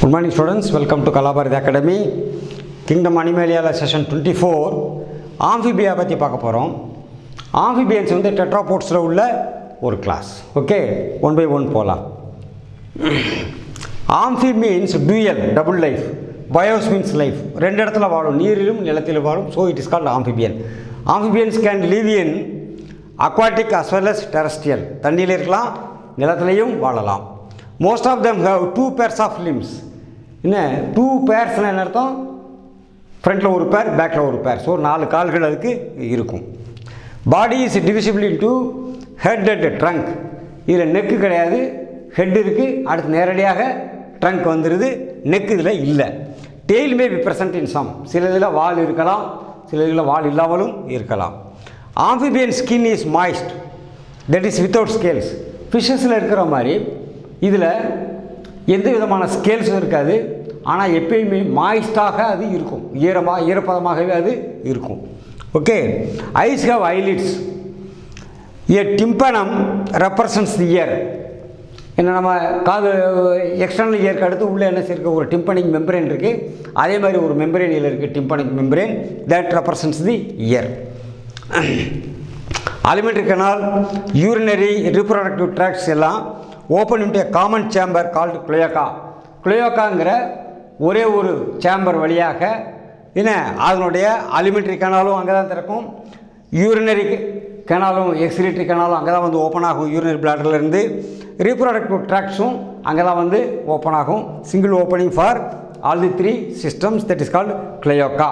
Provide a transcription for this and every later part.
Good morning students, welcome to Kalabarith Academy. Kingdom Animalia session twenty four amphibia பற்றி பார்க்க போகிறோம் amphibians வந்து டெட்ராபோட்ஸில் உள்ள ஒரு class okay one by one போகலாம் amphi means dual double life bios means life ரெண்டு இடத்துல வாழும் நீரிலும் நிலத்திலும் வாழும் so it is called amphibian amphibians can live in aquatic as well as terrestrial தண்ணியில் இருக்கலாம் நிலத்திலையும் வாழலாம் most of them have two pairs of limbs என்ன டூ பேர்ஸ்னால் என்ன அர்த்தம் ஃப்ரண்ட்டில் ஒரு பேர் பேக்கில் ஒரு பேர் ஸோ நாலு கால்கள் அதுக்கு இருக்கும் body is divisible into head and trunk இதில் நெக்கு கிடையாது ஹெட் இருக்குது அடுத்து நேரடியாக ட்ரங்க் வந்துடுது நெக் இதில் இல்லை tail may be present in some சில இதில் வால் இருக்கலாம் சில இதில் வால் இல்லாமலும் இருக்கலாம் amphibian skin is moist that is without scales ஃபிஷ்ஷஸில் இருக்கிற மாதிரி இதில் எந்த விதமான ஸ்கேல்ஸும் இருக்காது ஆனால் எப்பயுமே மாய்ஸ்டாக அது இருக்கும் ஈரமாக ஈரப்பதமாகவே அது இருக்கும் okay eyes have eyelids a tympanum represents the ear என்ன நம்ம காது எக்ஸ்டர்னல் இயர்க்கு அடுத்து உள்ளே என்ன சேர்க்க ஒரு டிம்பனிக் மெம்பரேன் இருக்குது அதே மாதிரி ஒரு மெம்பரேன் இதில் இருக்குது tympanic membrane that represents the ear alimentary canal urinary reproductive tracts எல்லாம் open into common chamber called cloaca குளோயோக்காங்கிற ஒரே ஒரு சேம்பர் வழியாக என்ன அதனுடைய அலிமெண்ட்ரி கனாலும் அங்கே தான் திறக்கும் யூரினரி கனாலும் எக்ஸ்கிரிட்டரி கனாலும் அங்கே தான் வந்து ஓப்பன் ஆகும் யூரினரி பிளாடர்லேருந்து ரீப்ரொடக்டிவ் ட்ராக்ஸும் அங்கே தான் வந்து ஓப்பன் ஆகும் single opening for all the three systems that is called cloaca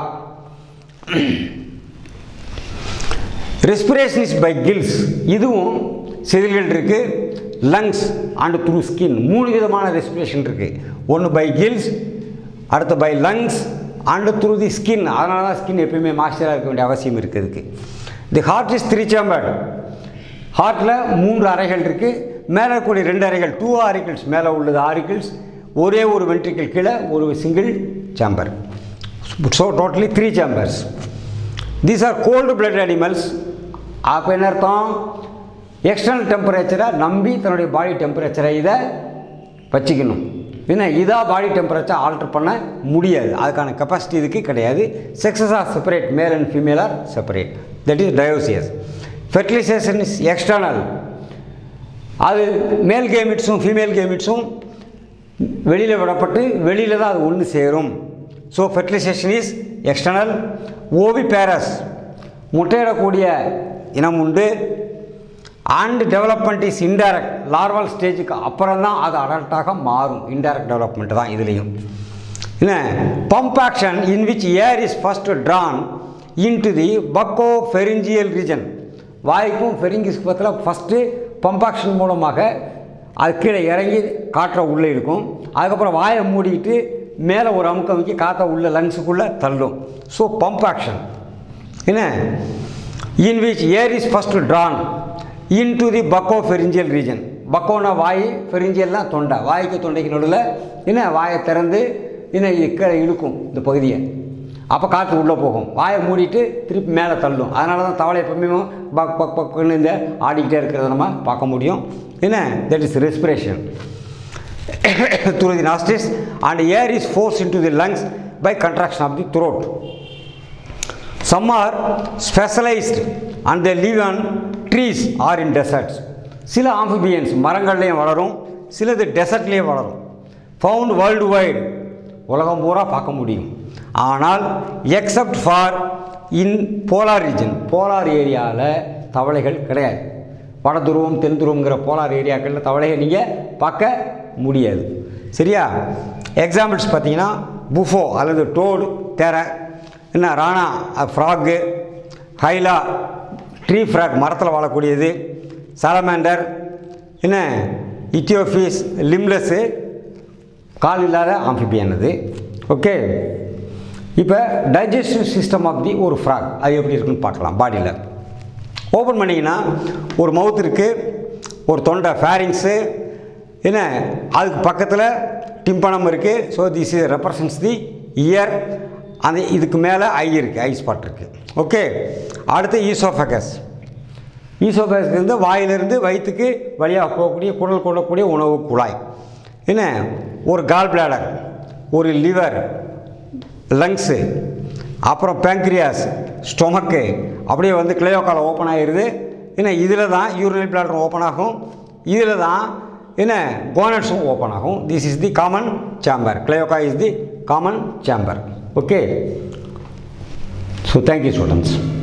respiration is by gills இதுவும் செதில்கள் இருக்குது லங்ஸ் அண்ட் த்ரூ ஸ்கின் மூணு விதமான ரெஸ்பிரேஷன் இருக்குது ஒன்று பை கில்ஸ் அடுத்து by lungs and through the skin அதனால தான் ஸ்கின் எப்பயுமே மாய்ஸ்சராக இருக்க வேண்டிய அவசியம் இருக்குது இதுக்கு the heart is three chambered ஹார்ட்டில் மூன்று அறைகள் இருக்குது மேலே இருக்கக்கூடிய ரெண்டு அறைகள் டூ ஆரிக்கிள்ஸ் மேலே உள்ளது ஆரிக்கிள்ஸ் ஒரே ஒரு வென்ட்ரிக்கிள் கீழே ஒரு single chamber so totally three chambers these are cold blood animals அப்போ என்ன அர்த்தம் எக்ஸ்டர்னல் டெம்பரேச்சரை நம்பி தன்னுடைய பாடி டெம்பரேச்சரை இதை வச்சுக்கணும் என்ன இதாக பாடி டெம்பரேச்சர் ஆல்ட்ரு பண்ண முடியாது அதுக்கான கெப்பாசிட்டி இதுக்கு கிடையாது sexes are separate male and female are separate that is dioecious fertilization is external அது மேல் கேமிட்ஸும் ஃபீமேல் கேமிட்ஸும் வெளியில் விடப்பட்டு வெளியில் தான் அது ஒன்று சேரும் so fertilization is external oviparous முட்டையிடக்கூடிய இனம் உண்டு and development is indirect larval ஸ்டேஜுக்கு அப்புறம் தான் அது அடல்ட்டாக மாறும் இன்டைரக்ட் டெவலப்மெண்ட் தான் இதுலேயும் என்ன pump action in which air is first drawn into the buccopharyngeal region வாய்க்கும் ஃபெரிங்கிஸ்க்கு பக்கத்தில் ஃபஸ்ட்டு பம்ப் ஆக்ஷன் மூலமாக அது கீழே இறங்கி காற்றை உள்ளே இருக்கும் அதுக்கப்புறம் வாயை மூடிக்கிட்டு மேலே ஒரு அமுக்கம் வைக்க காற்றை உள்ள லங்ஸுக்குள்ளே தள்ளும் ஸோ பம்ப் ஆக்ஷன் என்ன in which air is first drawn into the buccopharyngeal region பக்கோனா வாய் ஃபெரிஞ்சியல்னா தொண்டை வாய்க்கு தொண்டைக்கு நடுவில் என்ன வாயை திறந்து என்ன கீழே இழுக்கும் இந்த பகுதியை அப்போ காற்று உள்ளே போகும் வாயை மூடிட்டு திருப்பி மேலே தள்ளும் அதனால தான் தவளை எப்பவுமே பக் பக் பக்குன்னு இந்த ஆடிக்கிட்டே இருக்கிறத நம்ம பார்க்க முடியும் என்ன that is respiration through the nostrils and air is forced into the lungs by contraction of the throat. Some are specialized and they live on trees or in deserts. சில amphibians மரங்கள்லேயும் வளரும் சிலது டெசர்ட்லேயும் வளரும் ஃபவுண்ட் வேர்ல்டு வைடு உலகம் பூரா பார்க்க முடியும் ஆனால் except for in polar region polar ஏரியாவில் தவளைகள் கிடையாது வட துருவம் தென் துருவங்கிற போலார் ஏரியாக்களில் தவளைகள் நீங்கள் பார்க்க முடியாது சரியா எக்ஸாம்பிள்ஸ் பார்த்தீங்கன்னா புஃபோ அல்லது டோடு தேரை என்ன Rana frog Hyla tree frog மரத்தில் வாழக்கூடியது சாலமேண்டர் என்ன இத்தியோஃபீஸ் லிம்லஸ்ஸு கால் இல்லாத ஆம்பிபியன் அது ஓகே இப்போ டைஜஸ்டிவ் சிஸ்டம் ஆஃப் தி ஒரு ஃப்ராக் அது எப்படி இருக்குன்னு பார்க்கலாம் பாடியில் ஓப்பன் பண்ணிங்கன்னா ஒரு மவுத் இருக்குது ஒரு தொண்டை ஃபேரிங்ஸு என்ன அதுக்கு பக்கத்தில் டிம்பனம் இருக்குது so this is represents the ear அந்த இதுக்கு மேலே ஐ இருக்குது ஐ ஸ்பாட் இருக்குது ஓகே அடுத்து ஈசோஃபகஸ் ஈசோஃபகஸ்லேருந்து வாயிலிருந்து வயிற்றுக்கு வழியாக போகக்கூடிய குடல் கொள்ளக்கூடிய உணவு குழாய் என்ன ஒரு கால் பிளாடர் ஒரு லிவர் லங்ஸு அப்புறம் பேங்க்ரியாஸ் ஸ்டொமக்கு அப்படியே வந்து கிளையோக்கால ஓப்பன் ஆகிடுது என்ன இதில் தான் யூரினரி பிளாடர் ஓப்பன் ஆகும் இதில் தான் என்ன கோனட்ஸும் ஓப்பன் ஆகும் this is the common chamber cloaca is the common chamber okay so thank you students